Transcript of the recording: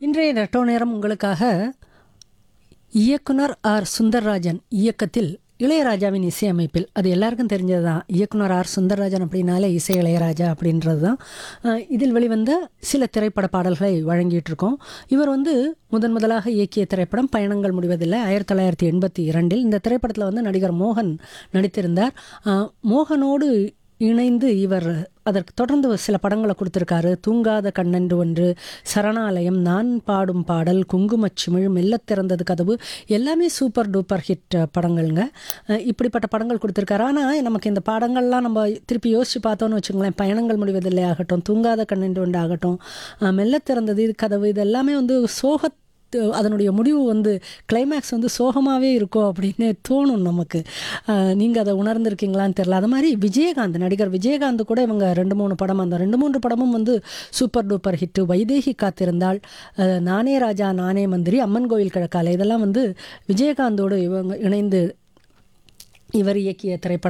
இன்றைய ரெட்டோ நேரம் உங்களுக்காக இயக்குனர் ஆர் சுந்தர்ராஜன் இயக்கத்தில் இளையராஜாவின் இசையமைப்பில் அது எல்லாருக்கும் தெரிஞ்சது தான் இயக்குனர் ஆர் சுந்தர்ராஜன் அப்படின்னாலே இசை இளையராஜா அப்படின்றது தான் அஹ், இதில் வெளிவந்த சில திரைப்பட பாடல்களை வழங்கிட்டு இருக்கோம் இவர் வந்து முதன் முதலாக இயக்கிய திரைப்படம் பயணங்கள் முடிவதில்லை ஆயிரத்தி தொள்ளாயிரத்தி எண்பத்தி இரண்டில் இந்த திரைப்படத்தில் வந்து நடிகர் மோகன் நடித்திருந்தார் அஹ், மோகனோடு இணைந்து இவர் அதற்கு தொடர்ந்து சில படங்களை கொடுத்துருக்காரு தூங்காத கண்ணன்று ஒன்று சரணாலயம் நான் பாடும் பாடல் குங்குமச்சிமிழ் மெல்லத் திறந்தது கதவு எல்லாமே சூப்பர் டூப்பர் ஹிட் படங்கள்ங்க அஹ் இப்படிப்பட்ட படங்கள் கொடுத்துருக்காரு ஆனால் நமக்கு இந்த படங்கள்லாம் நம்ம திருப்பி யோசிச்சு பார்த்தோன்னு வச்சுக்கோங்களேன் பயணங்கள் முடிவதில்லை ஆகட்டும் தூங்காத கண்ணன்று ஒன்று ஆகட்டும் அஹ் மெல்லத் திறந்தது இது கதவு இது எல்லாமே வந்து சோக அதனுடைய முடிவு வந்து கிளைமேக்ஸ் வந்து சோகமாகவே இருக்கும் அப்படின்னு தோணும் நமக்கு நீங்கள் அதை உணர்ந்திருக்கீங்களான்னு தெரில அது மாதிரி விஜயகாந்த் நடிகர் விஜயகாந்த் கூட இவங்க ரெண்டு மூணு படம் அந்த ரெண்டு மூன்று படமும் வந்து சூப்பர் டூப்பர் ஹிட்டு வைதேகி காத்திருந்தால் அஹ், நானே ராஜா நானே மந்திரி அம்மன் கோவில் கிழக்கால இதெல்லாம் வந்து விஜயகாந்தோடு இவங்க இணைந்து இவர் இயக்கிய திரைப்படம்